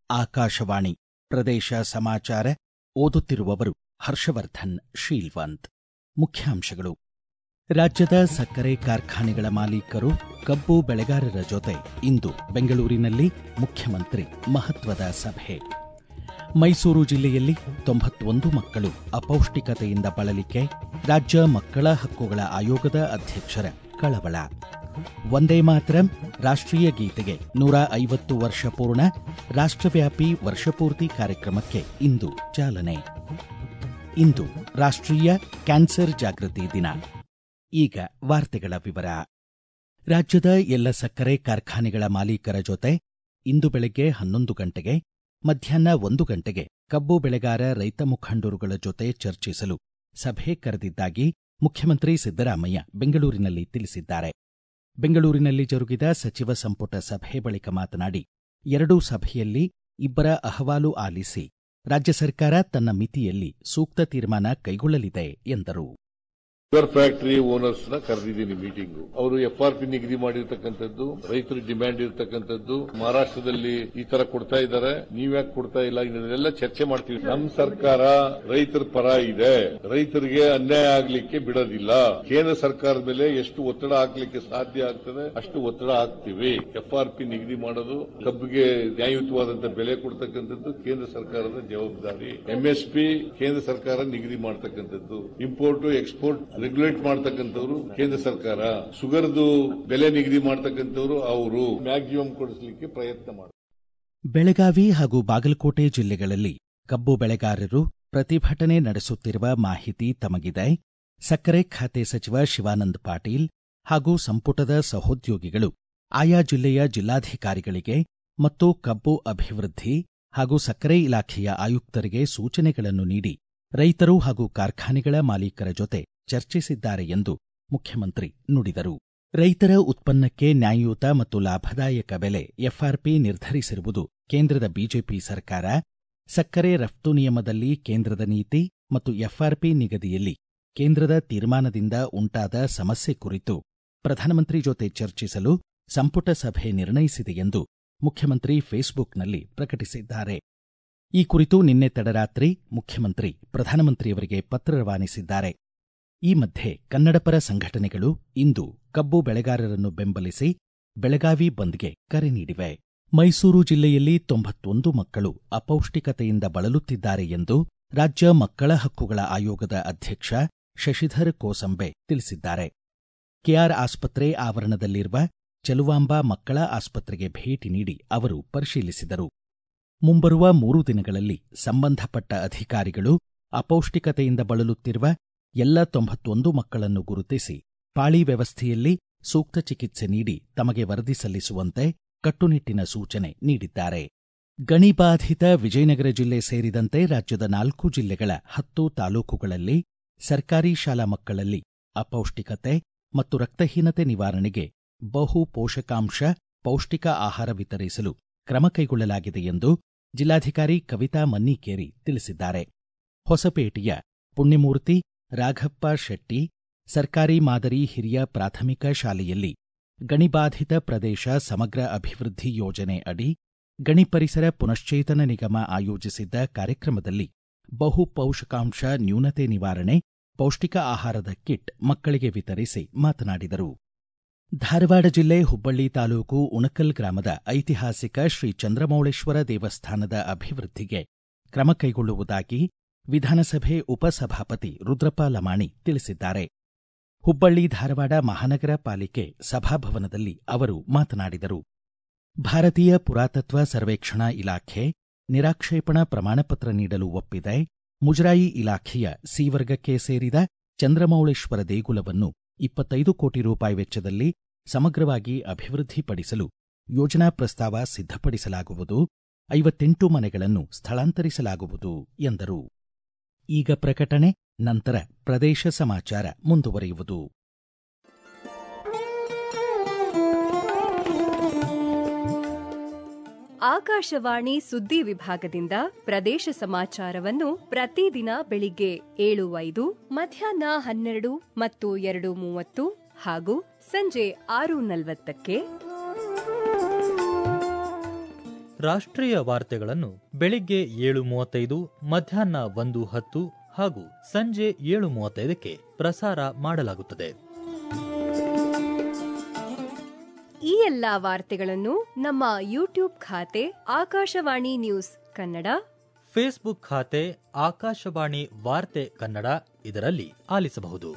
ಆಕಾಶವಾಣಿ ಪ್ರದೇಶ ಸಮಾಚಾರ ಓದುತ್ತಿರುವವರು ಹರ್ಷವರ್ಧನ್ ಶೀಲ್ವಂತ್ ಮುಖ್ಯಾಂಶಗಳು ರಾಜ್ಯದ ಸಕ್ಕರೆ ಕಾರ್ಖಾನೆಗಳ ಮಾಲೀಕರು ಕಬ್ಬು ಬೆಳೆಗಾರರ ಜೊತೆ ಇಂದು ಬೆಂಗಳೂರಿನಲ್ಲಿ ಮುಖ್ಯಮಂತ್ರಿ ಮಹತ್ವದ ಸಭೆ ಮೈಸೂರು ಜಿಲ್ಲೆಯಲ್ಲಿ ತೊಂಬತ್ತೊಂದು ಮಕ್ಕಳು ಅಪೌಷ್ಟಿಕತೆಯಿಂದ ಬಳಲಿಕೆ ರಾಜ್ಯ ಮಕ್ಕಳ ಹಕ್ಕುಗಳ ಆಯೋಗದ ಅಧ್ಯಕ್ಷರ ಕಳವಳ ವಂದೇ ಮಾತರಂ ರಾಷ್ಟ್ರೀಯ ಗೀತೆಗೆ ನೂರ ಐವತ್ತು ವರ್ಷ ಪೂರ್ಣ ರಾಷ್ಟ್ರವ್ಯಾಪಿ ವರ್ಷಪೂರ್ತಿ ಕಾರ್ಯಕ್ರಮಕ್ಕೆ ಇಂದು ಚಾಲನೆ ಇಂದು ರಾಷ್ಟ್ರೀಯ ಕ್ಯಾನ್ಸರ್ ಜಾಗೃತಿ ದಿನ ಈಗ ವಾರ್ತೆಗಳ ವಿವರ ರಾಜ್ಯದ ಎಲ್ಲ ಸಕ್ಕರೆ ಕಾರ್ಖಾನೆಗಳ ಮಾಲೀಕರ ಜೊತೆ ಇಂದು ಬೆಳಗ್ಗೆ ಹನ್ನೊಂದು ಗಂಟೆಗೆ ಮಧ್ಯಾಹ್ನ ಒಂದು ಗಂಟೆಗೆ ಕಬ್ಬು ಬೆಳೆಗಾರ ರೈತ ಮುಖಂಡರುಗಳ ಜೊತೆ ಚರ್ಚಿಸಲು ಸಭೆ ಕರೆದಿದ್ದಾಗಿ ಮುಖ್ಯಮಂತ್ರಿ ಸಿದ್ದರಾಮಯ್ಯ ಬೆಂಗಳೂರಿನಲ್ಲಿ ತಿಳಿಸಿದ್ದಾರೆ ಬೆಂಗಳೂರಿನಲ್ಲಿ ಜರುಗಿದ ಸಚಿವ ಸಂಪುಟ ಸಭೆ ಬಳಿಕ ಮಾತನಾಡಿ ಎರಡೂ ಸಭೆಯಲ್ಲಿ ಇಬ್ಬರ ಅಹವಾಲು ಆಲಿಸಿ ರಾಜ್ಯ ಸರ್ಕಾರ ತನ್ನ ಮಿತಿಯಲ್ಲಿ ಸೂಕ್ತ ತೀರ್ಮಾನ ಕೈಗೊಳ್ಳಲಿದೆ ಎಂದರು ಶುಗರ್ ಫ್ಯಾಕ್ಟರಿ ಓನರ್ಸ್ ನ ಕರೆದಿದ್ದೀನಿ ಮೀಟಿಂಗ್ ಅವರು ಎಫ್ಆರ್ಪಿ ನಿಗದಿ ಮಾಡಿರ್ತಕ್ಕಂಥದ್ದು ರೈತರ ಡಿಮ್ಯಾಂಡ್ ಇರತಕ್ಕಂಥದ್ದು ಮಹಾರಾಷ್ಟ್ರದಲ್ಲಿ ಈ ತರ ಕೊಡ್ತಾ ಇದ್ದಾರೆ ನೀವ್ಯಾಕೆ ಕೊಡ್ತಾ ಇಲ್ಲ ಇದನ್ನೆಲ್ಲ ಚರ್ಚೆ ಮಾಡ್ತೀವಿ ನಮ್ಮ ಸರ್ಕಾರ ರೈತರ ಪರ ಇದೆ ರೈತರಿಗೆ ಅನ್ಯಾಯ ಆಗ್ಲಿಕ್ಕೆ ಬಿಡೋದಿಲ್ಲ ಕೇಂದ್ರ ಸರ್ಕಾರದ ಮೇಲೆ ಎಷ್ಟು ಒತ್ತಡ ಹಾಕ್ಲಿಕ್ಕೆ ಸಾಧ್ಯ ಆಗ್ತದೆ ಅಷ್ಟು ಒತ್ತಡ ಹಾಕ್ತೀವಿ ಎಫ್ಆರ್ಪಿ ನಿಗದಿ ಮಾಡೋದು ಕಬ್ಬಿಗೆ ನ್ಯಾಯಯುತವಾದಂತಹ ಬೆಲೆ ಕೊಡ್ತಕ್ಕಂಥದ್ದು ಕೇಂದ್ರ ಸರ್ಕಾರದ ಜವಾಬ್ದಾರಿ ಎಂಎಸ್ಪಿ ಕೇಂದ್ರ ಸರ್ಕಾರ ನಿಗದಿ ಮಾಡ್ತಕ್ಕಂಥದ್ದು ಇಂಪೋರ್ಟ್ ಎಕ್ಸ್ಪೋರ್ಟ್ ರೆಗ್ಯುಲೇಟ್ ಮಾಡ್ತಕ್ಕಂಥವ್ರು ಕೇಂದ್ರ ಸರ್ಕಾರ ಶುಗರ್ದು ಬೆಲೆ ನಿಗದಿ ಮಾಡ್ತಕ್ಕಂಥವ್ರು ಅವರು ಮ್ಯಾಕ್ಸಿಮಮ್ ಕೊಡಿಸಲಿಕ್ಕೆ ಪ್ರಯತ್ನ ಮಾಡ್ತಾರೆ ಬೆಳಗಾವಿ ಹಾಗೂ ಬಾಗಲಕೋಟೆ ಜಿಲ್ಲೆಗಳಲ್ಲಿ ಕಬ್ಬು ಬೆಳೆಗಾರರು ಪ್ರತಿಭಟನೆ ನಡೆಸುತ್ತಿರುವ ಮಾಹಿತಿ ತಮಗಿದೆ ಸಕ್ಕರೆ ಖಾತೆ ಸಚಿವ ಶಿವಾನಂದ ಪಾಟೀಲ್ ಹಾಗೂ ಸಂಪುಟದ ಸಹೋದ್ಯೋಗಿಗಳು ಆಯಾ ಜಿಲ್ಲೆಯ ಜಿಲ್ಲಾಧಿಕಾರಿಗಳಿಗೆ ಮತ್ತು ಕಬ್ಬು ಅಭಿವೃದ್ಧಿ ಹಾಗೂ ಸಕ್ಕರೆ ಇಲಾಖೆಯ ಆಯುಕ್ತರಿಗೆ ಸೂಚನೆಗಳನ್ನು ನೀಡಿ ರೈತರು ಹಾಗೂ ಕಾರ್ಖಾನೆಗಳ ಮಾಲೀಕರ ಜೊತೆ ಚರ್ಚಿಸಿದ್ದಾರೆ ಎಂದು ಮುಖ್ಯಮಂತ್ರಿ ನುಡಿದರು ರೈತರ ಉತ್ಪನ್ನಕ್ಕೆ ನ್ಯಾಯಯುತ ಮತ್ತು ಲಾಭದಾಯಕ ಬೆಲೆ ಎಫ್ಆರ್ಪಿ ನಿರ್ಧರಿಸಿರುವುದು ಕೇಂದ್ರದ ಬಿಜೆಪಿ ಸರ್ಕಾರ ಸಕ್ಕರೆ ರಫ್ತು ನಿಯಮದಲ್ಲಿ ಕೇಂದ್ರದ ನೀತಿ ಮತ್ತು ಎಫ್ಆರ್ಪಿ ನಿಗದಿಯಲ್ಲಿ ಕೇಂದ್ರದ ತೀರ್ಮಾನದಿಂದ ಉಂಟಾದ ಸಮಸ್ಯೆ ಕುರಿತು ಪ್ರಧಾನಮಂತ್ರಿ ಜೊತೆ ಚರ್ಚಿಸಲು ಸಂಪುಟ ಸಭೆ ನಿರ್ಣಯಿಸಿದೆ ಎಂದು ಮುಖ್ಯಮಂತ್ರಿ ಫೇಸ್ಬುಕ್ನಲ್ಲಿ ಪ್ರಕಟಿಸಿದ್ದಾರೆ ಈ ಕುರಿತು ನಿನ್ನೆ ತಡರಾತ್ರಿ ಮುಖ್ಯಮಂತ್ರಿ ಪ್ರಧಾನಮಂತ್ರಿಯವರಿಗೆ ಪತ್ರ ರವಾನಿಸಿದ್ದಾರೆ ಈ ಮಧ್ಯೆ ಕನ್ನಡಪರ ಸಂಘಟನೆಗಳು ಇಂದು ಕಬ್ಬು ಬೆಳೆಗಾರರನ್ನು ಬೆಂಬಲಿಸಿ ಬೆಳಗಾವಿ ಬಂದ್ಗೆ ಕರೆ ನೀಡಿವೆ ಮೈಸೂರು ಜಿಲ್ಲೆಯಲ್ಲಿ ತೊಂಬತ್ತೊಂದು ಮಕ್ಕಳು ಅಪೌಷ್ಟಿಕತೆಯಿಂದ ಬಳಲುತ್ತಿದ್ದಾರೆ ಎಂದು ರಾಜ್ಯ ಮಕ್ಕಳ ಹಕ್ಕುಗಳ ಆಯೋಗದ ಅಧ್ಯಕ್ಷ ಶಶಿಧರ್ ಕೋಸಂಬೆ ತಿಳಿಸಿದ್ದಾರೆ ಕೆಆರ್ ಆಸ್ಪತ್ರೆ ಆವರಣದಲ್ಲಿರುವ ಚಲುವಾಂಬಾ ಮಕ್ಕಳ ಆಸ್ಪತ್ರೆಗೆ ಭೇಟಿ ನೀಡಿ ಅವರು ಪರಿಶೀಲಿಸಿದರು ಮುಂಬರುವ ಮೂರು ದಿನಗಳಲ್ಲಿ ಸಂಬಂಧಪಟ್ಟ ಅಧಿಕಾರಿಗಳು ಅಪೌಷ್ಟಿಕತೆಯಿಂದ ಬಳಲುತ್ತಿರುವ ಎಲ್ಲ ತೊಂಬತ್ತೊಂದು ಮಕ್ಕಳನ್ನು ಗುರುತಿಸಿ ಪಾಳಿ ವ್ಯವಸ್ಥೆಯಲ್ಲಿ ಸೂಕ್ತ ಚಿಕಿತ್ಸೆ ನೀಡಿ ತಮಗೆ ವರದಿ ಸಲ್ಲಿಸುವಂತೆ ಕಟ್ಟುನಿಟ್ಟಿನ ಸೂಚನೆ ನೀಡಿದ್ದಾರೆ ಗಣಿಬಾಧಿತ ವಿಜಯನಗರ ಜಿಲ್ಲೆ ಸೇರಿದಂತೆ ರಾಜ್ಯದ ನಾಲ್ಕು ಜಿಲ್ಲೆಗಳ ಹತ್ತು ತಾಲೂಕುಗಳಲ್ಲಿ ಸರ್ಕಾರಿ ಶಾಲಾ ಮಕ್ಕಳಲ್ಲಿ ಅಪೌಷ್ಟಿಕತೆ ಮತ್ತು ರಕ್ತಹೀನತೆ ನಿವಾರಣೆಗೆ ಬಹು ಪೋಷಕಾಂಶ ಪೌಷ್ಟಿಕ ಆಹಾರ ವಿತರಿಸಲು ಕ್ರಮ ಕೈಗೊಳ್ಳಲಾಗಿದೆ ಎಂದು ಜಿಲ್ಲಾಧಿಕಾರಿ ಕವಿತಾ ಮನ್ನಿಕೇರಿ ತಿಳಿಸಿದ್ದಾರೆ ಹೊಸಪೇಟೆಯ ಪುಣ್ಯಮೂರ್ತಿ ರಾಘಪ್ಪ ಶೆಟ್ಟಿ ಸರ್ಕಾರಿ ಮಾದರಿ ಹಿರಿಯ ಪ್ರಾಥಮಿಕ ಶಾಲೆಯಲ್ಲಿ ಗಣಿಬಾಧಿತ ಪ್ರದೇಶ ಸಮಗ್ರ ಅಭಿವೃದ್ಧಿ ಯೋಜನೆ ಅಡಿ ಗಣಿ ಪರಿಸರ ಪುನಶ್ಚೇತನ ನಿಗಮ ಆಯೋಜಿಸಿದ್ದ ಕಾರ್ಯಕ್ರಮದಲ್ಲಿ ಬಹು ಪೌಷಕಾಂಶ ನ್ಯೂನತೆ ನಿವಾರಣೆ ಪೌಷ್ಟಿಕ ಆಹಾರದ ಕಿಟ್ ಮಕ್ಕಳಿಗೆ ವಿತರಿಸಿ ಮಾತನಾಡಿದರು ಧಾರವಾಡ ಜಿಲ್ಲೆ ಹುಬ್ಬಳ್ಳಿ ತಾಲೂಕು ಉಣಕಲ್ ಗ್ರಾಮದ ಐತಿಹಾಸಿಕ ಶ್ರೀ ಚಂದ್ರಮೌಳೇಶ್ವರ ದೇವಸ್ಥಾನದ ಅಭಿವೃದ್ಧಿಗೆ ಕ್ರಮ ಕೈಗೊಳ್ಳುವುದಾಗಿ ವಿಧಾನಸಭೆ ಉಪಸಭಾಪತಿ ರುದ್ರಪ್ಪ ಲಮಾಣಿ ತಿಳಿಸಿದ್ದಾರೆ ಹುಬ್ಬಳ್ಳಿ ಧಾರವಾಡ ಮಹಾನಗರ ಪಾಲಿಕೆ ಸಭಾಭವನದಲ್ಲಿ ಅವರು ಮಾತನಾಡಿದರು ಭಾರತೀಯ ಪುರಾತತ್ವ ಸರ್ವೇಕ್ಷಣಾ ಇಲಾಖೆ ನಿರಾಕ್ಷೇಪಣಾ ಪ್ರಮಾಣಪತ್ರ ನೀಡಲು ಒಪ್ಪಿದೆ ಮುಜರಾಯಿ ಇಲಾಖೆಯ ಸಿ ವರ್ಗಕ್ಕೆ ಸೇರಿದ ಚಂದ್ರಮೌಳೇಶ್ವರ ದೇಗುಲವನ್ನು ಇಪ್ಪತ್ತೈದು ಕೋಟಿ ರೂಪಾಯಿ ವೆಚ್ಚದಲ್ಲಿ ಸಮಗ್ರವಾಗಿ ಅಭಿವೃದ್ಧಿಪಡಿಸಲು ಯೋಜನಾ ಪ್ರಸ್ತಾವ ಸಿದ್ಧಪಡಿಸಲಾಗುವುದು ಐವತ್ತೆಂಟು ಮನೆಗಳನ್ನು ಸ್ಥಳಾಂತರಿಸಲಾಗುವುದು ಎಂದರು ಈಗ ಪ್ರಕಟಣೆ ನಂತರ ಪ್ರದೇಶ ಸಮಾಚಾರ ಮುಂದುವರಿಯುವುದು ಆಕಾಶವಾಣಿ ಸುದ್ದಿ ವಿಭಾಗದಿಂದ ಪ್ರದೇಶ ಸಮಾಚಾರವನ್ನು ಪ್ರತಿದಿನ ಬೆಳಿಗ್ಗೆ ಏಳು ಐದು ಮಧ್ಯಾಹ್ನ ಹನ್ನೆರಡು ಮತ್ತು ಎರಡು ಮೂವತ್ತು ಹಾಗೂ ಸಂಜೆ ಆರು ನಲವತ್ತಕ್ಕೆ ರಾಷ್ಟ್ರೀಯ ವಾರ್ತೆಗಳನ್ನು ಬೆಳಿಗ್ಗೆ ಏಳು ಮೂವತ್ತೈದು ಮಧ್ಯಾಹ್ನ ಒಂದು ಹತ್ತು ಹಾಗೂ ಸಂಜೆ ಏಳು ಮೂವತ್ತೈದಕ್ಕೆ ಪ್ರಸಾರ ಮಾಡಲಾಗುತ್ತದೆ ಈ ಎಲ್ಲಾ ವಾರ್ತೆಗಳನ್ನು ನಮ್ಮ ಯೂಟ್ಯೂಬ್ ಖಾತೆ ಆಕಾಶವಾಣಿ ನ್ಯೂಸ್ ಕನ್ನಡ ಫೇಸ್ಬುಕ್ ಖಾತೆ ಆಕಾಶವಾಣಿ ವಾರ್ತೆ ಕನ್ನಡ ಇದರಲ್ಲಿ ಆಲಿಸಬಹುದು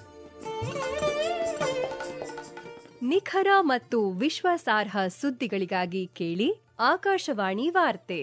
ನಿಖರ ಮತ್ತು ವಿಶ್ವಾಸಾರ್ಹ ಸುದ್ದಿಗಳಿಗಾಗಿ ಕೇಳಿ ಆಕಾಶವಾಣಿ ವಾರ್ತೆ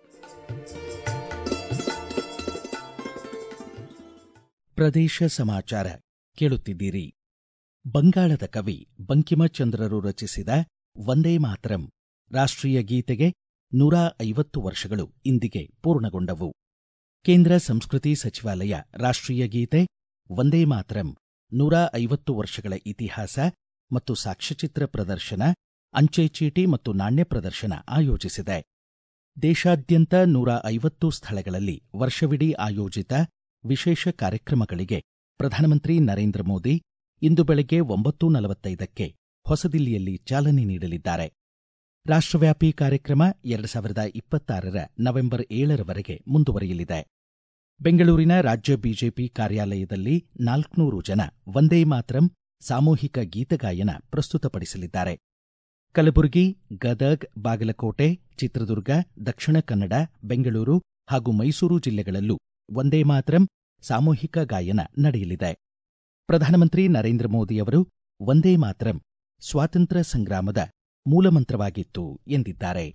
ಪ್ರದೇಶ ಸಮಾಚಾರ ಕೇಳುತ್ತಿದ್ದೀರಿ ಬಂಗಾಳದ ಕವಿ ಬಂಕಿಮಚಂದ್ರರು ರಚಿಸಿದ ವಂದೇ ಮಾತರಂ ರಾಷ್ಟ್ರೀಯ ಗೀತೆಗೆ ನೂರ ಐವತ್ತು ವರ್ಷಗಳು ಇಂದಿಗೆ ಪೂರ್ಣಗೊಂಡವು ಕೇಂದ್ರ ಸಂಸ್ಕೃತಿ ಸಚಿವಾಲಯ ರಾಷ್ಟ್ರೀಯ ಗೀತೆ ವಂದೇ ಮಾತರಂ ನೂರ ಐವತ್ತು ವರ್ಷಗಳ ಇತಿಹಾಸ ಮತ್ತು ಸಾಕ್ಷ್ಯಚಿತ್ರ ಪ್ರದರ್ಶನ ಅಂಚೆ ಚೀಟಿ ಮತ್ತು ನಾಣ್ಯ ಪ್ರದರ್ಶನ ಆಯೋಜಿಸಿದೆ ದೇಶಾದ್ಯಂತ ನೂರ ಐವತ್ತು ಸ್ಥಳಗಳಲ್ಲಿ ವರ್ಷವಿಡೀ ಆಯೋಜಿತ ವಿಶೇಷ ಕಾರ್ಯಕ್ರಮಗಳಿಗೆ ಪ್ರಧಾನಮಂತ್ರಿ ನರೇಂದ್ರ ಮೋದಿ ಇಂದು ಬೆಳಗ್ಗೆ ಒಂಬತ್ತು ನಲವತ್ತೈದಕ್ಕೆ ಹೊಸದಿಲ್ಲಿಯಲ್ಲಿ ಚಾಲನೆ ನೀಡಲಿದ್ದಾರೆ ರಾಷ್ಟ್ರವ್ಯಾಪಿ ಕಾರ್ಯಕ್ರಮ ಎರಡು ಸಾವಿರದ ಇಪ್ಪತ್ತಾರರ ನವೆಂಬರ್ ಏಳರವರೆಗೆ ಮುಂದುವರಿಯಲಿದೆ ಬೆಂಗಳೂರಿನ ರಾಜ್ಯ ಬಿಜೆಪಿ ಕಾರ್ಯಾಲಯದಲ್ಲಿ ನಾಲ್ಕುನೂರು ಜನ ವಂದೇ ಮಾತರಂ ಸಾಮೂಹಿಕ ಗೀತಗಾಯನ ಪ್ರಸ್ತುತಪಡಿಸಲಿದ್ದಾರೆ ಕಲಬುರಗಿ ಗದಗ್ ಬಾಗಲಕೋಟೆ ಚಿತ್ರದುರ್ಗ ದಕ್ಷಿಣ ಕನ್ನಡ ಬೆಂಗಳೂರು ಹಾಗೂ ಮೈಸೂರು ಜಿಲ್ಲೆಗಳಲ್ಲೂ ವಂದೇ ಮಾತರಂ ಸಾಮೂಹಿಕ ಗಾಯನ ನಡೆಯಲಿದೆ ಪ್ರಧಾನಮಂತ್ರಿ ನರೇಂದ್ರ ಮೋದಿಯವರು ವಂದೇ ಮಾತರಂ ಸ್ವಾತಂತ್ರ್ಯ ಸಂಗ್ರಾಮದ ಮೂಲಮಂತ್ರವಾಗಿತ್ತು ಎಂದಿದ್ದಾರೆ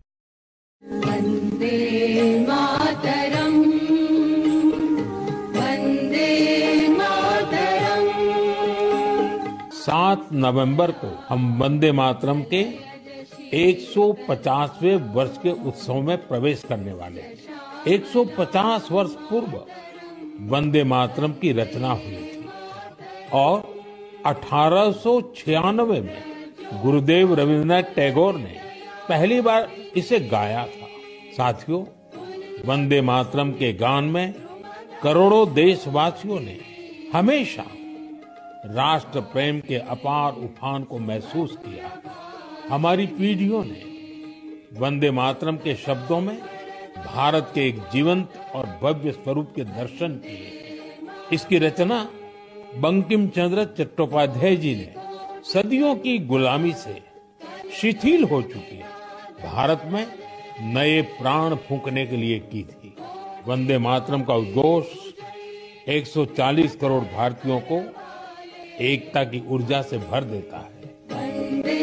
सात नवंबर को हम वंदे मातरम के 150वें वर्ष के उत्सव में प्रवेश करने वाले हैं 150 वर्ष पूर्व वंदे मातरम की रचना हुई थी और 1896 में गुरुदेव रविन्द्रनाथ टैगोर ने पहली बार इसे गाया था साथियों वंदे मातरम के गान में करोड़ों देशवासियों ने हमेशा राष्ट्र प्रेम के अपार उफान को महसूस किया हमारी पीढ़ियों ने वंदे मातरम के शब्दों में भारत के एक जीवंत और भव्य स्वरूप के दर्शन किए इसकी रचना बंकिम चंद्र चट्टोपाध्याय जी ने सदियों की गुलामी से शिथिल हो चुकी भारत में नए प्राण फूंकने के लिए की थी वंदे मातरम का उद्घोष 140 करोड़ भारतीयों को एकता की ऊर्जा से भर देता है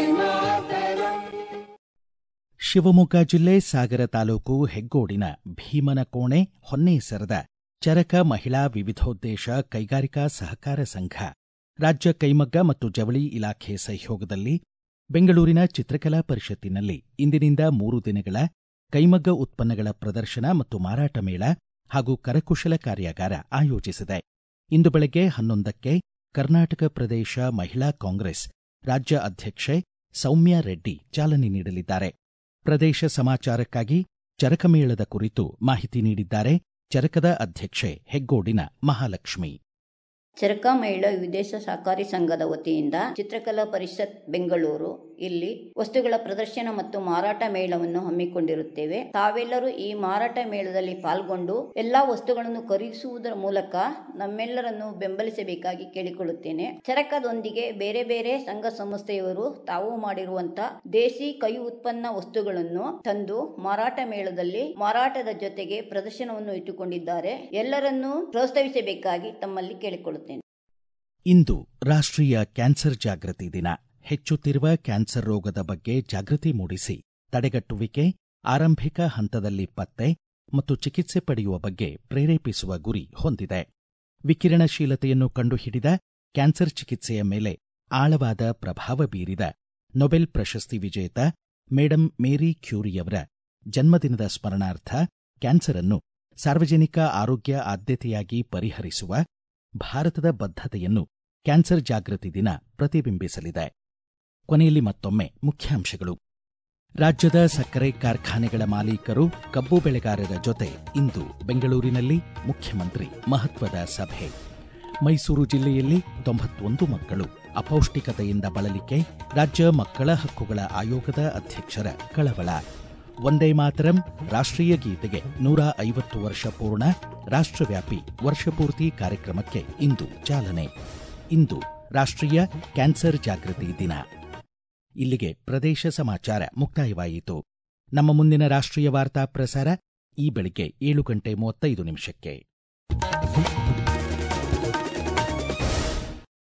ಶಿವಮೊಗ್ಗ ಜಿಲ್ಲೆ ಸಾಗರ ತಾಲೂಕು ಹೆಗ್ಗೋಡಿನ ಭೀಮನಕೋಣೆ ಹೊನ್ನೇಸರದ ಚರಕ ಮಹಿಳಾ ವಿವಿಧೋದ್ದೇಶ ಕೈಗಾರಿಕಾ ಸಹಕಾರ ಸಂಘ ರಾಜ್ಯ ಕೈಮಗ್ಗ ಮತ್ತು ಜವಳಿ ಇಲಾಖೆ ಸಹಯೋಗದಲ್ಲಿ ಬೆಂಗಳೂರಿನ ಚಿತ್ರಕಲಾ ಪರಿಷತ್ತಿನಲ್ಲಿ ಇಂದಿನಿಂದ ಮೂರು ದಿನಗಳ ಕೈಮಗ್ಗ ಉತ್ಪನ್ನಗಳ ಪ್ರದರ್ಶನ ಮತ್ತು ಮಾರಾಟ ಮೇಳ ಹಾಗೂ ಕರಕುಶಲ ಕಾರ್ಯಾಗಾರ ಆಯೋಜಿಸಿದೆ ಇಂದು ಬೆಳಗ್ಗೆ ಹನ್ನೊಂದಕ್ಕೆ ಕರ್ನಾಟಕ ಪ್ರದೇಶ ಮಹಿಳಾ ಕಾಂಗ್ರೆಸ್ ರಾಜ್ಯ ಅಧ್ಯಕ್ಷೆ ಸೌಮ್ಯ ರೆಡ್ಡಿ ಚಾಲನೆ ನೀಡಲಿದ್ದಾರೆ ಪ್ರದೇಶ ಸಮಾಚಾರಕ್ಕಾಗಿ ಚರಕಮೇಳದ ಕುರಿತು ಮಾಹಿತಿ ನೀಡಿದ್ದಾರೆ ಚರಕದ ಅಧ್ಯಕ್ಷೆ ಹೆಗ್ಗೋಡಿನ ಮಹಾಲಕ್ಷ್ಮಿ ಚರಕ ಮಹಿಳಾ ವಿದೇಶ ಸಹಕಾರಿ ಸಂಘದ ವತಿಯಿಂದ ಚಿತ್ರಕಲಾ ಪರಿಷತ್ ಬೆಂಗಳೂರು ಇಲ್ಲಿ ವಸ್ತುಗಳ ಪ್ರದರ್ಶನ ಮತ್ತು ಮಾರಾಟ ಮೇಳವನ್ನು ಹಮ್ಮಿಕೊಂಡಿರುತ್ತೇವೆ ತಾವೆಲ್ಲರೂ ಈ ಮಾರಾಟ ಮೇಳದಲ್ಲಿ ಪಾಲ್ಗೊಂಡು ಎಲ್ಲಾ ವಸ್ತುಗಳನ್ನು ಖರೀದಿಸುವುದರ ಮೂಲಕ ನಮ್ಮೆಲ್ಲರನ್ನು ಬೆಂಬಲಿಸಬೇಕಾಗಿ ಕೇಳಿಕೊಳ್ಳುತ್ತೇನೆ ಚರಕದೊಂದಿಗೆ ಬೇರೆ ಬೇರೆ ಸಂಘ ಸಂಸ್ಥೆಯವರು ತಾವು ಮಾಡಿರುವಂತ ದೇಸಿ ಕೈ ಉತ್ಪನ್ನ ವಸ್ತುಗಳನ್ನು ತಂದು ಮಾರಾಟ ಮೇಳದಲ್ಲಿ ಮಾರಾಟದ ಜೊತೆಗೆ ಪ್ರದರ್ಶನವನ್ನು ಇಟ್ಟುಕೊಂಡಿದ್ದಾರೆ ಎಲ್ಲರನ್ನೂ ಪ್ರೋತ್ಸಾಹಿಸಬೇಕಾಗಿ ತಮ್ಮಲ್ಲಿ ಕೇಳಿಕೊಳ್ಳುತ್ತೇನೆ ಇಂದು ರಾಷ್ಟ್ರೀಯ ಕ್ಯಾನ್ಸರ್ ಜಾಗೃತಿ ದಿನ ಹೆಚ್ಚುತ್ತಿರುವ ಕ್ಯಾನ್ಸರ್ ರೋಗದ ಬಗ್ಗೆ ಜಾಗೃತಿ ಮೂಡಿಸಿ ತಡೆಗಟ್ಟುವಿಕೆ ಆರಂಭಿಕ ಹಂತದಲ್ಲಿ ಪತ್ತೆ ಮತ್ತು ಚಿಕಿತ್ಸೆ ಪಡೆಯುವ ಬಗ್ಗೆ ಪ್ರೇರೇಪಿಸುವ ಗುರಿ ಹೊಂದಿದೆ ವಿಕಿರಣಶೀಲತೆಯನ್ನು ಕಂಡುಹಿಡಿದ ಕ್ಯಾನ್ಸರ್ ಚಿಕಿತ್ಸೆಯ ಮೇಲೆ ಆಳವಾದ ಪ್ರಭಾವ ಬೀರಿದ ನೊಬೆಲ್ ಪ್ರಶಸ್ತಿ ವಿಜೇತ ಮೇಡಂ ಮೇರಿ ಕ್ಯೂರಿಯವರ ಜನ್ಮದಿನದ ಸ್ಮರಣಾರ್ಥ ಕ್ಯಾನ್ಸರ್ ಅನ್ನು ಸಾರ್ವಜನಿಕ ಆರೋಗ್ಯ ಆದ್ಯತೆಯಾಗಿ ಪರಿಹರಿಸುವ ಭಾರತದ ಬದ್ಧತೆಯನ್ನು ಕ್ಯಾನ್ಸರ್ ಜಾಗೃತಿ ದಿನ ಪ್ರತಿಬಿಂಬಿಸಲಿದೆ ಕೊನೆಯಲ್ಲಿ ಮತ್ತೊಮ್ಮೆ ಮುಖ್ಯಾಂಶಗಳು ರಾಜ್ಯದ ಸಕ್ಕರೆ ಕಾರ್ಖಾನೆಗಳ ಮಾಲೀಕರು ಕಬ್ಬು ಬೆಳೆಗಾರರ ಜೊತೆ ಇಂದು ಬೆಂಗಳೂರಿನಲ್ಲಿ ಮುಖ್ಯಮಂತ್ರಿ ಮಹತ್ವದ ಸಭೆ ಮೈಸೂರು ಜಿಲ್ಲೆಯಲ್ಲಿ ತೊಂಬತ್ತೊಂದು ಮಕ್ಕಳು ಅಪೌಷ್ಟಿಕತೆಯಿಂದ ಬಳಲಿಕೆ ರಾಜ್ಯ ಮಕ್ಕಳ ಹಕ್ಕುಗಳ ಆಯೋಗದ ಅಧ್ಯಕ್ಷರ ಕಳವಳ ಒಂದೇ ಮಾತರಂ ರಾಷ್ಟ್ರೀಯ ಗೀತೆಗೆ ನೂರ ಐವತ್ತು ವರ್ಷ ಪೂರ್ಣ ರಾಷ್ಟ್ರವ್ಯಾಪಿ ವರ್ಷಪೂರ್ತಿ ಕಾರ್ಯಕ್ರಮಕ್ಕೆ ಇಂದು ಚಾಲನೆ ಇಂದು ರಾಷ್ಟ್ರೀಯ ಕ್ಯಾನ್ಸರ್ ಜಾಗೃತಿ ದಿನ ಇಲ್ಲಿಗೆ ಪ್ರದೇಶ ಸಮಾಚಾರ ಮುಕ್ತಾಯವಾಯಿತು ನಮ್ಮ ಮುಂದಿನ ರಾಷ್ಟ್ರೀಯ ವಾರ್ತಾ ಪ್ರಸಾರ ಈ ಬೆಳಿಗ್ಗೆ ಏಳು ಗಂಟೆ ಮೂವತ್ತೈದು ನಿಮಿಷಕ್ಕೆ